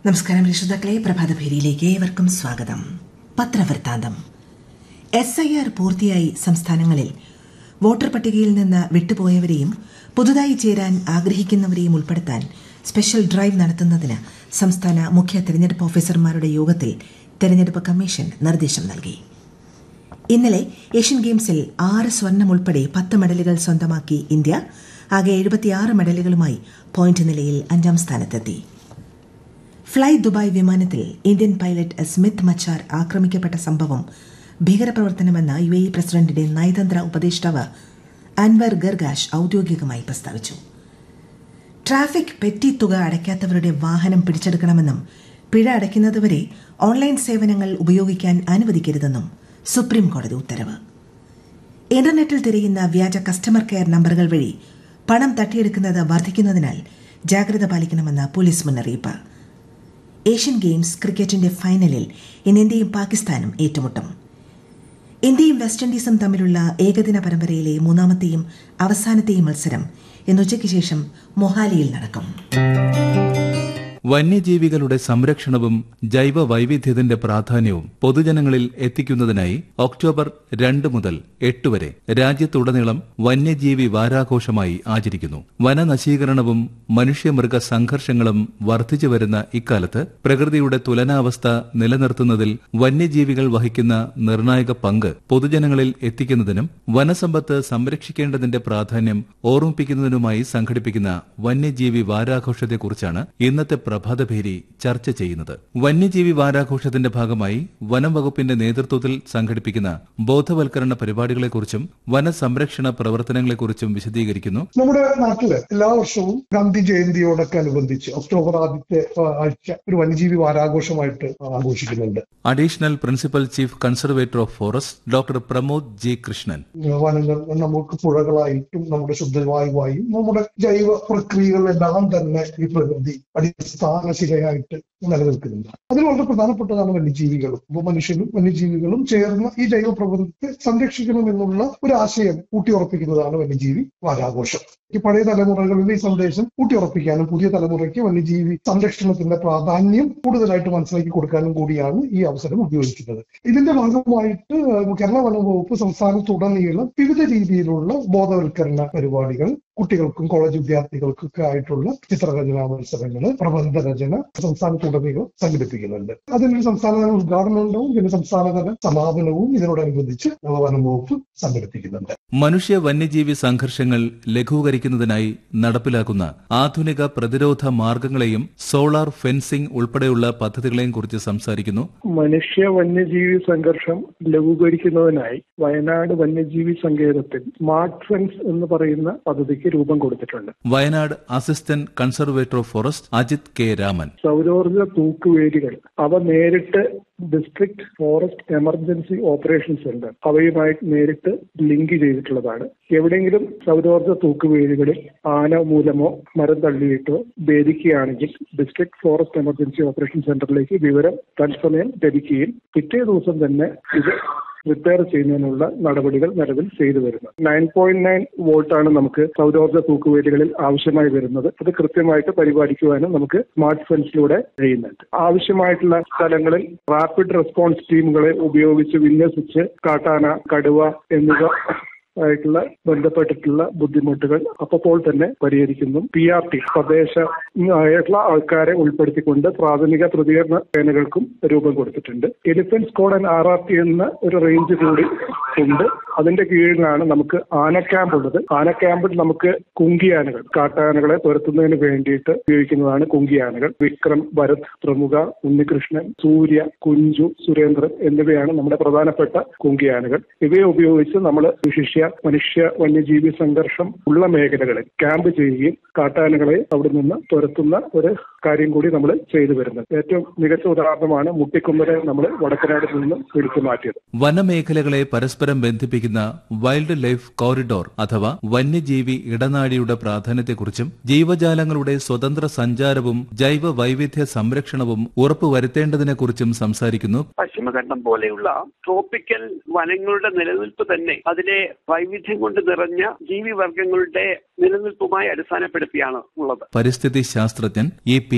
നമസ്കാരം രക്ഷിതാക്കളെ പ്രഭാതഭേരിയിലേക്ക് ഏവർക്കും സ്വാഗതം പത്രവൃത്താന്തം എസ് ഐ ആർ പൂർത്തിയായി സംസ്ഥാനങ്ങളിൽ വോട്ടർ പട്ടികയിൽ നിന്ന് വിട്ടുപോയവരെയും പുതുതായി ചേരാൻ ആഗ്രഹിക്കുന്നവരെയും ഉൾപ്പെടുത്താൻ സ്പെഷ്യൽ ഡ്രൈവ് നടത്തുന്നതിന് സംസ്ഥാന മുഖ്യ തെരഞ്ഞെടുപ്പ് ഓഫീസർമാരുടെ യോഗത്തിൽ തെരഞ്ഞെടുപ്പ് കമ്മീഷൻ നിർദ്ദേശം നൽകി ഇന്നലെ ഏഷ്യൻ ഗെയിംസിൽ ആറ് സ്വർണം ഉൾപ്പെടെ പത്ത് മെഡലുകൾ സ്വന്തമാക്കി ഇന്ത്യ ആകെ എഴുപത്തിയാറ് മെഡലുകളുമായി പോയിന്റ് നിലയിൽ അഞ്ചാം സ്ഥാനത്തെത്തി ഫ്ളൈ ദുബായ് വിമാനത്തിൽ ഇന്ത്യൻ പൈലറ്റ് സ്മിത്ത് മച്ചാർ ആക്രമിക്കപ്പെട്ട സംഭവം ഭീകരപ്രവർത്തനമെന്ന് യു എ ഇ പ്രസിഡന്റിന്റെ നയതന്ത്ര ഉപദേഷ്ടാവ് അൻവർ ഗർഗാഷ് ഔദ്യോഗികമായി പ്രസ്താവിച്ചു ട്രാഫിക് പെറ്റി തുക അടയ്ക്കാത്തവരുടെ വാഹനം പിടിച്ചെടുക്കണമെന്നും പിഴ അടയ്ക്കുന്നതുവരെ ഓൺലൈൻ സേവനങ്ങൾ ഉപയോഗിക്കാൻ അനുവദിക്കരുതെന്നും സുപ്രീം കോടതി ഉത്തരവ് ഇന്റർനെറ്റിൽ തിരയുന്ന വ്യാജ കസ്റ്റമർ കെയർ നമ്പറുകൾ വഴി പണം തട്ടിയെടുക്കുന്നത് വർദ്ധിക്കുന്നതിനാൽ ജാഗ്രത പാലിക്കണമെന്ന് പോലീസ് മുന്നറിയിപ്പ് ഏഷ്യൻ ഗെയിംസ് ക്രിക്കറ്റിന്റെ ഫൈനലിൽ ഇന്ന് ഇന്ത്യയും പാകിസ്ഥാനും ഏറ്റുമുട്ടും ഇന്ത്യയും വെസ്റ്റ് ഇൻഡീസും തമ്മിലുള്ള ഏകദിന പരമ്പരയിലെ മൂന്നാമത്തെയും അവസാനത്തെയും മത്സരം ഇന്ന് ഉച്ചയ്ക്ക് ശേഷം മൊഹാലിയിൽ നടക്കും വന്യജീവികളുടെ സംരക്ഷണവും ജൈവ വൈവിധ്യത്തിന്റെ പ്രാധാന്യവും പൊതുജനങ്ങളിൽ എത്തിക്കുന്നതിനായി ഒക്ടോബർ രണ്ട് മുതൽ എട്ട് വരെ രാജ്യത്തുടനീളം വന്യജീവി വാരാഘോഷമായി ആചരിക്കുന്നു വനനശീകരണവും മനുഷ്യമൃഗ സംഘർഷങ്ങളും വർദ്ധിച്ചു വരുന്ന ഇക്കാലത്ത് പ്രകൃതിയുടെ തുലനാവസ്ഥ നിലനിർത്തുന്നതിൽ വന്യജീവികൾ വഹിക്കുന്ന നിർണായക പങ്ക് പൊതുജനങ്ങളിൽ എത്തിക്കുന്നതിനും വനസമ്പത്ത് സംരക്ഷിക്കേണ്ടതിന്റെ പ്രാധാന്യം ഓർമ്മിപ്പിക്കുന്നതിനുമായി സംഘടിപ്പിക്കുന്ന വന്യജീവി വാരാഘോഷത്തെക്കുറിച്ചാണ് ഇന്നത്തെ പ്രഭാതഭേരി ചർച്ച ചെയ്യുന്നത് വന്യജീവി വാരാഘോഷത്തിന്റെ ഭാഗമായി വനം വകുപ്പിന്റെ നേതൃത്വത്തിൽ സംഘടിപ്പിക്കുന്ന ബോധവൽക്കരണ പരിപാടികളെക്കുറിച്ചും വനസംരക്ഷണ പ്രവർത്തനങ്ങളെക്കുറിച്ചും വിശദീകരിക്കുന്നു നമ്മുടെ നാട്ടില് എല്ലാ വർഷവും ഗാന്ധി ജയന്തിയോടൊക്കെ അനുബന്ധിച്ച് ഒക്ടോബർ ആദ്യത്തെ ആ, ആഴ്ച ഒരു വന്യജീവി വാരാഘോഷമായിട്ട് ആഘോഷിക്കുന്നുണ്ട് additional principal chief conservator of forest doctor Pramod G Krishnan വനങ്ങൾ നമുക്ക് പുഴകളായിട്ടും നമ്മുടെ ശുദ്ധവായുവായും നമ്മുടെ ജൈവ പ്രക്രിയകളെല്ലാം തന്നെ ഈ പ്രകൃതി അടിസ്ഥാനശിലയായിട്ട് നിലനിൽക്കുന്നുണ്ട് അതിൽ വളരെ പ്രധാനപ്പെട്ടതാണ് വന്യജീവികളും അപ്പൊ മനുഷ്യനും വന്യജീവികളും ചേർന്ന് ഈ ജൈവ പ്രകൃതിയെ സംരക്ഷിക്കണമെന്നുള്ള ഒരു ആശയം ഊട്ടിയുറപ്പിക്കുന്നതാണ് വന്യജീവി വാരാഘോഷം ഈ പഴയ തലമുറകളിൽ ഈ സന്ദേശം ഊട്ടിയുറപ്പിക്കാനും പുതിയ തലമുറയ്ക്ക് വന്യജീവി സംരക്ഷണത്തിന്റെ പ്രാധാന്യം കൂടുതലായിട്ട് മനസ്സിലാക്കി കൊടുക്കാനും കൂടിയാണ് ഈ അവസരം ഉപയോഗിക്കുന്നത് ഇതിന്റെ ഭാഗമായിട്ട് കേരള വനം വകുപ്പ് സംസ്ഥാനത്തുടനീളം വിവിധ രീതിയിലുള്ള ബോധവൽക്കരണ പരിപാടികൾ കുട്ടികൾക്കും കോളേജ് വിദ്യാർത്ഥികൾക്കൊക്കെ ആയിട്ടുള്ള ചിത്രരചനാ മത്സരങ്ങള് പ്രബന്ധ രചന സംസ്ഥാനത്തുടനീളം സംഘടിപ്പിക്കുന്നുണ്ട് അതിനൊരു സംസ്ഥാനതല ഉദ്ഘാടനം ഉണ്ടാവും പിന്നെ സംസ്ഥാനതല സമാപനവും ഇതിനോടനുബന്ധിച്ച് വനം വകുപ്പ് സംഘടിപ്പിക്കുന്നുണ്ട് മനുഷ്യ വന്യജീവി സംഘർഷങ്ങൾ ലഘൂകരിക്കുന്നതിനായി നടപ്പിലാക്കുന്ന ആധുനിക പ്രതിരോധ മാർഗങ്ങളെയും സോളാർ ഫെൻസിംഗ് ഉൾപ്പെടെയുള്ള പദ്ധതികളെയും കുറിച്ച് സംസാരിക്കുന്നു മനുഷ്യ വന്യജീവി സംഘർഷം ലഘൂകരിക്കുന്നതിനായി വയനാട് വന്യജീവി സങ്കേതത്തിൽ സ്മാർട്ട് ഫെൻസ് എന്ന് പറയുന്ന പദ്ധതിക്ക് രൂപം കൊടുത്തിട്ടുണ്ട് Wayanad assistant conservator of forest Ajith K Raman സൗരോർജ തൂക്കുവേലികൾ അവ നേരിട്ട് district forest emergency operation centre അവയുമായി നേരിട്ട് ലിങ്ക് ചെയ്തിട്ടുള്ളതാണ് എവിടെയെങ്കിലും സൗരോർജ തൂക്കുവേലികളിൽ ആന മൂലമോ മരം തള്ളിയിട്ടോ ഭേദിക്കുകയാണെങ്കിൽ ഡിസ്ട്രിക്ട് ഫോറസ്റ്റ് എമർജൻസി ഓപ്പറേഷൻ സെന്ററിലേക്ക് വിവരം തത്സമയം ലഭിക്കുകയും പിറ്റേ ദിവസം തന്നെ ഇത് റിപ്പയർ ചെയ്യുന്നതിനുള്ള നടപടികൾ നിലവിൽ ചെയ്തു വരുന്നു നയൻ പോയിന്റ് നയൻ വോൾട്ടാണ് നമുക്ക് സൗരോർജ്ജ തൂക്കുവേലികളിൽ ആവശ്യമായി വരുന്നത് അത് കൃത്യമായിട്ട് പരിപാലിക്കുവാനും നമുക്ക് സ്മാർട്ട് ഫെൻസിലൂടെ കഴിയുന്നുണ്ട് ആവശ്യമായിട്ടുള്ള സ്ഥലങ്ങളിൽ റാപ്പിഡ് റെസ്പോൺസ് ടീമുകളെ ഉപയോഗിച്ച് വിന്യസിച്ച് കാട്ടാന കടുവ എന്നിവ ആയിട്ടുള്ള ബന്ധപ്പെട്ടിട്ടുള്ള ബുദ്ധിമുട്ടുകൾ അപ്പോൾ തന്നെ പരിഹരിക്കുന്നു പി ആർ ടി പ്രദേശ ആയിട്ടുള്ള ആൾക്കാരെ ഉൾപ്പെടുത്തിക്കൊണ്ട് പ്രാഥമിക പ്രതികരണ സേനകൾക്കും രൂപം കൊടുത്തിട്ടുണ്ട് elephant squad and R R T എന്ന ഒരു റേഞ്ച് കൂടി ഉണ്ട് അതിന്റെ കീഴിലാണ് നമുക്ക് ആന ക്യാമ്പ് ഉള്ളത് ആന ക്യാമ്പിൽ നമുക്ക് കുങ്കിയാനകൾ കാട്ടാനകളെ തുരത്തുന്നതിന് വേണ്ടിയിട്ട് ഉപയോഗിക്കുന്നതാണ് കുങ്കിയാനകൾ വിക്രം ഭരത് പ്രമുഖ ഉണ്ണികൃഷ്ണൻ സൂര്യ കുഞ്ചു സുരേന്ദ്രൻ എന്നിവയാണ് നമ്മുടെ പ്രധാനപ്പെട്ട കുങ്കിയാനകൾ ഇവയെ ഉപയോഗിച്ച് നമ്മൾ വിശിഷ്യ മനുഷ്യ വന്യജീവി സംഘർഷം ഉള്ള മേഖലകളിൽ ക്യാമ്പ് ചെയ്യുകയും കാട്ടാനകളെ അവിടെ നിന്ന് തുരത്തുന്ന ഒരു കാര്യം കൂടി നമ്മൾ ചെയ്തു വരുന്നത് ഏറ്റവും മികച്ച ഉദാഹരണമാണ് മുട്ടിക്കുമ്പരെ നമ്മൾ വടക്കനാട് നിന്ന് പിടിച്ചു മാറ്റിയത് വനമേഖലകളെ പരസ്പരം ബന്ധിപ്പിക്കുന്ന വൈൽഡ് ലൈഫ് കോറിഡോർ അഥവാ വന്യജീവി ഇടനാഴിയുടെ പ്രാധാന്യത്തെക്കുറിച്ചും ജീവജാലങ്ങളുടെ സ്വതന്ത്ര സഞ്ചാരവും ജൈവ വൈവിധ്യ സംരക്ഷണവും ഉറപ്പുവരുത്തേണ്ടതിനെക്കുറിച്ചും സംസാരിക്കുന്നു പശ്ചിമഘട്ടം പോലെയുള്ള ട്രോപ്പിക്കൽ വനങ്ങളുടെ നിലനിൽപ്പ് തന്നെ അതിലെ വൈവിധ്യം കൊണ്ട് നിറഞ്ഞ ജീവിവർഗങ്ങളുടെ നിലനിൽപ്പുമായി അടിസ്ഥാനപ്പെടുത്തിയാണ് ഉള്ളത് പരിസ്ഥിതി ശാസ്ത്രജ്ഞൻ ഇ പി